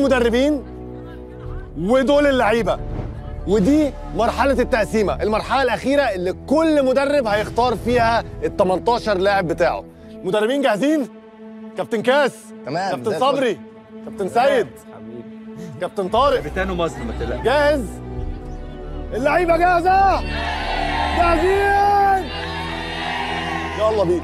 المدربين ودول اللعيبه ودي مرحلة التقسيمة، المرحلة الأخيرة اللي كل مدرب هيختار فيها ال 18 لاعب بتاعه. مدربين جاهزين؟ كابتن كاس تمام، كابتن زي صبري كابتن سيد كابتن طارق كابتن مصر ما تقلقش جاهز؟ اللعيبة جاهزة؟ جاهزين؟ يلا بينا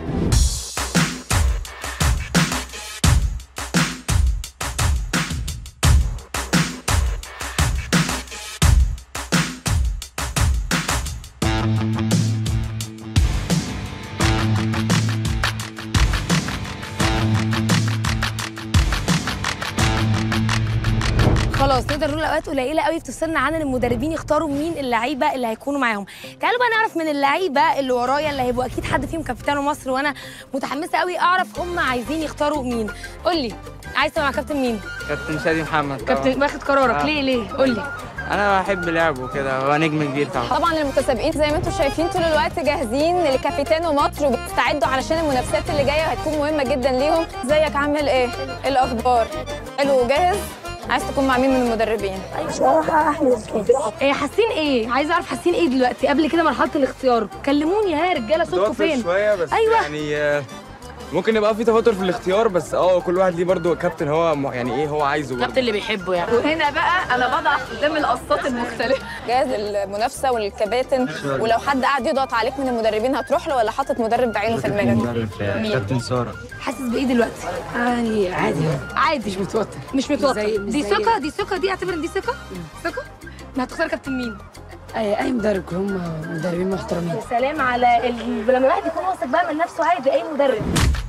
خلاص نقدر نقول اوقات قليله قوي بتفصلنا عن ان المدربين يختاروا مين اللعيبه اللي هيكونوا معاهم تعالوا بقى نعرف من اللعيبه اللي ورايا اللي هيبقوا اكيد حد فيهم كابتن مصر وانا متحمسه قوي اعرف هم عايزين يختاروا مين قول لي عايز تبقى مع كابتن مين كابتن شادي محمد طبعا. كابتن واخد قرارك آه. ليه ليه قول لي انا بحب لعبه كده هو نجم كبير طبعا طبعا المتسابقين زي ما انتم شايفين طول الوقت جاهزين لكابيتانو مصر وبيستعدوا علشان المنافسات اللي جايه هتكون مهمه جدا ليهم زيك عامل ايه إيه الاخبار حلو وجاهز عايز تكون مع مين من المدربين إيه حاسين ايه عايز اعرف حاسين ايه دلوقتي قبل كده مرحله الاختيار كلموني ها يا رجاله صوتكم توتر فين شويه بس أيوة. يعني آه، ممكن يبقى في توتر في الاختيار بس اه كل واحد ليه برضه كابتن هو م- يعني ايه هو عايزه برضه. اللي بيحبه يعني وهنا بقى انا بضع قدام القصات المختلفه جاهز للمنافسه والكباتن ولو حد قاعد يضغط عليك من المدربين هتروح له ولا حاطط مدرب بعينه في دماغك كابتن ساره حاسس بايه دلوقتي يعني عادي عادي مش متوتر مش متوتر زي- مش دي زي- ثقه دي ثقه دي اعتبر ان دي ثقه ثقه ما هتختار كابتن مين اي اي مدرب هم مدربين محترمين يا سلام على ال... لما الواحد يكون واثق بقى من نفسه عادي اي مدرب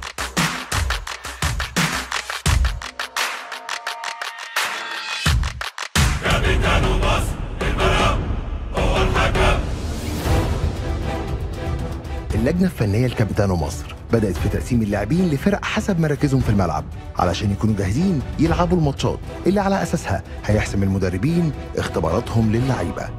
اللجنة الفنية لكابيتانو مصر بدأت في تقسيم اللاعبين لفرق حسب مراكزهم في الملعب علشان يكونوا جاهزين يلعبوا الماتشات اللي على أساسها هيحسم المدربين اختباراتهم للعيبة